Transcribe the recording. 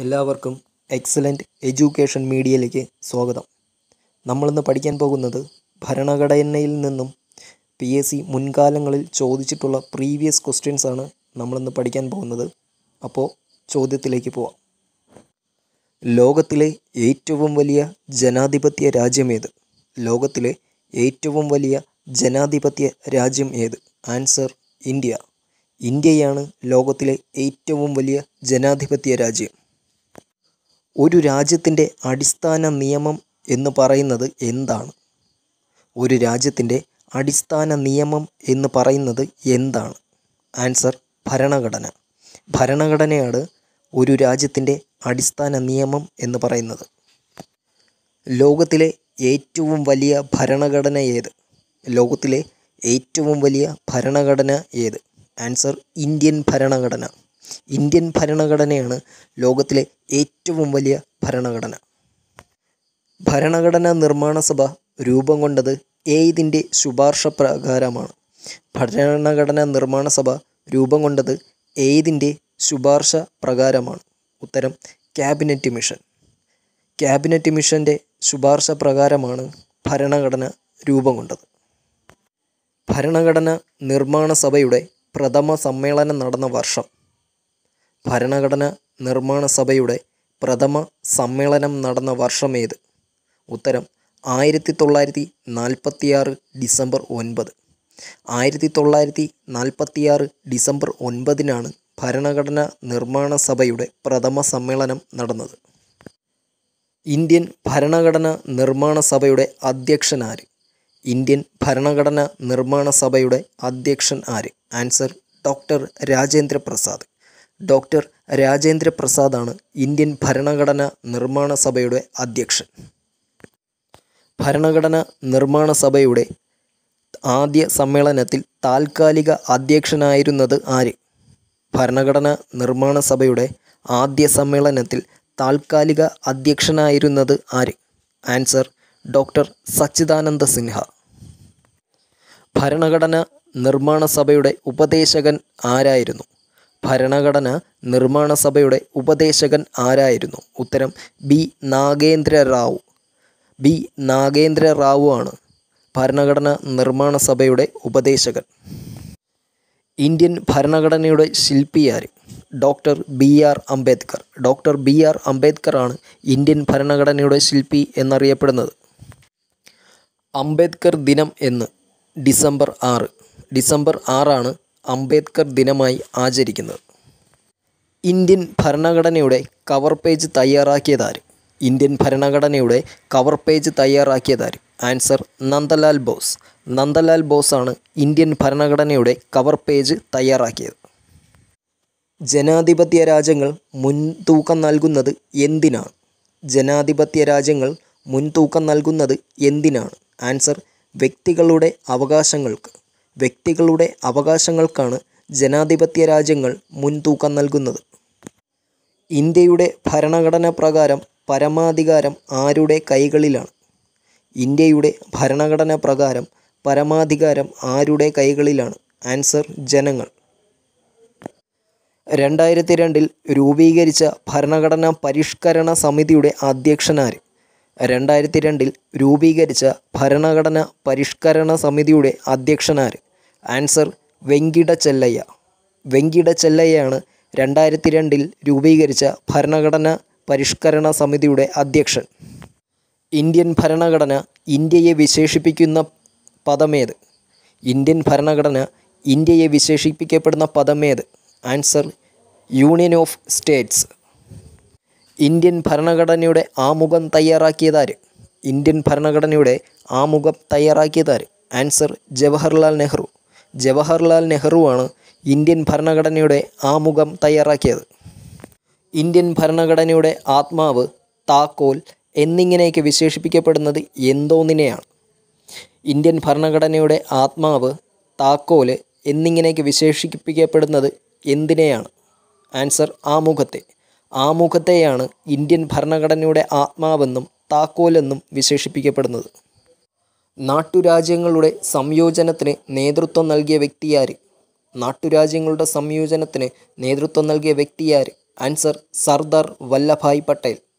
എല്ലാവർക്കും excellent education മീഡിയയിലേക്ക് സ്വാഗതം നമ്മളിന്ന് പഠിക്കാൻ പോകുന്നത് ഭരണഘടനയിൽ നിന്നും പി എസ് സി മുൻകാലങ്ങളിൽ ചോദിച്ചിട്ടുള്ള പ്രീവിയസ് ക്വസ്റ്റ്യൻസ് ആണ് നമ്മളിന്ന് പഠിക്കാൻ പോകുന്നത് അപ്പോൾ ചോദ്യത്തിലേക്ക് പോവാം ലോകത്തിലെ ഏറ്റവും വലിയ ജനാധിപത്യ രാജ്യമേത് ലോകത്തിലെ ഏറ്റവും വലിയ ജനാധിപത്യ രാജ്യം ഏത് ആൻസർ ഇന്ത്യ ഇന്ത്യയാണ് ലോകത്തിലെ ഏറ്റവും വലിയ ജനാധിപത്യ രാജ്യം ഒരു രാജ്യത്തിൻ്റെ അടിസ്ഥാന നിയമം എന്ന് പറയുന്നത് എന്താണ് ഒരു രാജ്യത്തിൻ്റെ അടിസ്ഥാന നിയമം എന്ന് പറയുന്നത് എന്താണ് ആൻസർ ഭരണഘടന ഭരണഘടനയാണ് ഒരു രാജ്യത്തിൻ്റെ അടിസ്ഥാന നിയമം എന്ന് പറയുന്നത് ലോകത്തിലെ ഏറ്റവും വലിയ ഭരണഘടന ഏത് ലോകത്തിലെ ഏറ്റവും വലിയ ഭരണഘടന ഏത് ആൻസർ ഇന്ത്യൻ ഭരണഘടന ഇന്ത്യൻ ഭരണഘടനയാണ് ലോകത്തിലെ ഏറ്റവും വലിയ ഭരണഘടന ഭരണഘടനാ നിർമ്മാണ സഭ രൂപം കൊണ്ടത് ഏതിൻ്റെ ശുപാർശ പ്രകാരമാണ് ഭരണഘടനാ നിർമ്മാണ സഭ രൂപം കൊണ്ടത് ഏതിൻ്റെ ശുപാർശ പ്രകാരമാണ് ഉത്തരം ക്യാബിനറ്റ് മിഷൻ ക്യാബിനറ്റ് മിഷൻ്റെ ശുപാർശ പ്രകാരമാണ് ഭരണഘടന രൂപം കൊണ്ടത് ഭരണഘടന നിർമ്മാണ സഭയുടെ പ്രഥമ സമ്മേളനം നടന്ന വർഷം ഭരണഘടന നിർമ്മാണ സഭയുടെ പ്രഥമ സമ്മേളനം നടന്ന വർഷം ഏത് ഉത്തരം ആയിരത്തി തൊള്ളായിരത്തി നാൽപ്പത്തിയാറ് ഡിസംബർ ഒൻപത് ആയിരത്തി തൊള്ളായിരത്തി നാൽപ്പത്തിയാറ് ഡിസംബർ ഒൻപതിനാണ് ഭരണഘടന നിർമ്മാണ സഭയുടെ പ്രഥമ സമ്മേളനം നടന്നത് ഇന്ത്യൻ ഭരണഘടന നിർമ്മാണ സഭയുടെ അധ്യക്ഷൻ ആര് ഇന്ത്യൻ ഭരണഘടന നിർമ്മാണ സഭയുടെ അധ്യക്ഷൻ ആര് answer doctor Rajendra Prasad doctor Rajendra പ്രസാദാണ് ഇന്ത്യൻ ഭരണഘടന നിർമ്മാണ സഭയുടെ അധ്യക്ഷൻ ഭരണഘടന നിർമ്മാണ സഭയുടെ ആദ്യ സമ്മേളനത്തിൽ താൽക്കാലിക അധ്യക്ഷനായിരുന്നത് ആര് ഭരണഘടന നിർമ്മാണ സഭയുടെ ആദ്യ സമ്മേളനത്തിൽ താൽക്കാലിക അധ്യക്ഷനായിരുന്നത് ആര് ആൻസർ ഡോക്ടർ സച്ചിദാനന്ദ സിൻഹ ഭരണഘടന നിർമ്മാണ സഭയുടെ ഉപദേശകൻ ആരായിരുന്നു ഭരണഘടന നിർമ്മാണ സഭയുടെ ഉപദേശകൻ ആരായിരുന്നു ഉത്തരം ബി നാഗേന്ദ്ര റാവു ബി നാഗേന്ദ്ര റാവു ആണ് ഭരണഘടന നിർമ്മാണ സഭയുടെ ഉപദേശകൻ ഇന്ത്യൻ ഭരണഘടനയുടെ ശില്പിയാർ doctor B R Ambedkar doctor B R Ambedkar ആണ് ഇന്ത്യൻ ഭരണഘടനയുടെ ശില്പി എന്നറിയപ്പെടുന്നത് അംബേദ്കർ ദിനം എന്ന് ഡിസംബർ ആറ് ഡിസംബർ ആറാണ് അംബേദ്കർ ദിനമായി ആചരിക്കുന്നത് ഇന്ത്യൻ ഭരണഘടനയുടെ കവർ പേജ് തയ്യാറാക്കിയതാര് ഇന്ത്യൻ ഭരണഘടനയുടെ കവർ പേജ് തയ്യാറാക്കിയതാര് ആൻസർ നന്ദലാൽ ബോസ് നന്ദലാൽ ബോസാണ് ഇന്ത്യൻ ഭരണഘടനയുടെ കവർ പേജ് തയ്യാറാക്കിയത് ജനാധിപത്യ രാജ്യങ്ങൾ മുൻതൂക്കം നൽകുന്നത് എന്തിനാണ് ജനാധിപത്യ രാജ്യങ്ങൾ മുൻതൂക്കം നൽകുന്നത് എന്തിനാണ് ആൻസർ വ്യക്തികളുടെ അവകാശങ്ങൾക്ക് വ്യക്തികളുടെ അവകാശങ്ങൾക്കാണ് ജനാധിപത്യ രാജ്യങ്ങൾ മുൻതൂക്കം നൽകുന്നത് ഇന്ത്യയുടെ ഭരണഘടന പ്രകാരം പരമാധികാരം ആരുടെ കൈകളിലാണ് ഇന്ത്യയുടെ ഭരണഘടന പ്രകാരം പരമാധികാരം ആരുടെ കൈകളിലാണ് ആൻസർ ജനങ്ങൾ രണ്ടായിരത്തി രണ്ടിൽ രൂപീകരിച്ച ഭരണഘടനാ പരിഷ്കരണ സമിതിയുടെ അധ്യക്ഷനാര് രണ്ടായിരത്തി രണ്ടിൽ രൂപീകരിച്ച ഭരണഘടന പരിഷ്കരണ സമിതിയുടെ അധ്യക്ഷനാര് ആൻസർ വെങ്കിട ചെല്ലയ്യ വെങ്കിട ചെല്ലയ്യാണ് രണ്ടായിരത്തി രണ്ടിൽ രൂപീകരിച്ച ഭരണഘടന പരിഷ്കരണ സമിതിയുടെ അധ്യക്ഷൻ ഇന്ത്യൻ ഭരണഘടന ഇന്ത്യയെ വിശേഷിപ്പിക്കുന്ന പദമേത് ഇന്ത്യൻ ഭരണഘടന ഇന്ത്യയെ വിശേഷിപ്പിക്കപ്പെടുന്ന പദമേത് answer Union of States Indian ഭരണഘടനയുടെ ആമുഖം തയ്യാറാക്കിയതാര് ഇന്ത്യൻ ഭരണഘടനയുടെ ആമുഖം തയ്യാറാക്കിയതാര് ആൻസർ ജവഹർലാൽ നെഹ്റു ജവഹർലാൽ നെഹ്റുവാണ് ഇന്ത്യൻ ഭരണഘടനയുടെ ആമുഖം തയ്യാറാക്കിയത് ഇന്ത്യൻ ഭരണഘടനയുടെ ആത്മാവ് താക്കോൽ എന്നിങ്ങനെയൊക്കെ വിശേഷിപ്പിക്കപ്പെടുന്നത് എന്തോന്നിനെയാണ് ഇന്ത്യൻ ഭരണഘടനയുടെ ആത്മാവ് താക്കോല് എന്നിങ്ങനെയൊക്കെ വിശേഷിപ്പിക്കപ്പെടുന്നത് എന്തിനെയാണ് ആൻസർ ആമുഖത്തെ ആമുഖത്തെയാണ് ഇന്ത്യൻ ഭരണഘടനയുടെ ആത്മാവെന്നും താക്കോലെന്നും വിശേഷിപ്പിക്കപ്പെടുന്നത് നാട്ടുരാജ്യങ്ങളുടെ സംയോജനത്തിന് നേതൃത്വം നൽകിയ വ്യക്തിയാര് നാട്ടുരാജ്യങ്ങളുടെ സംയോജനത്തിന് നേതൃത്വം നൽകിയ വ്യക്തിയാര് ആൻസർ സർദാർ വല്ലഭായ് പട്ടേൽ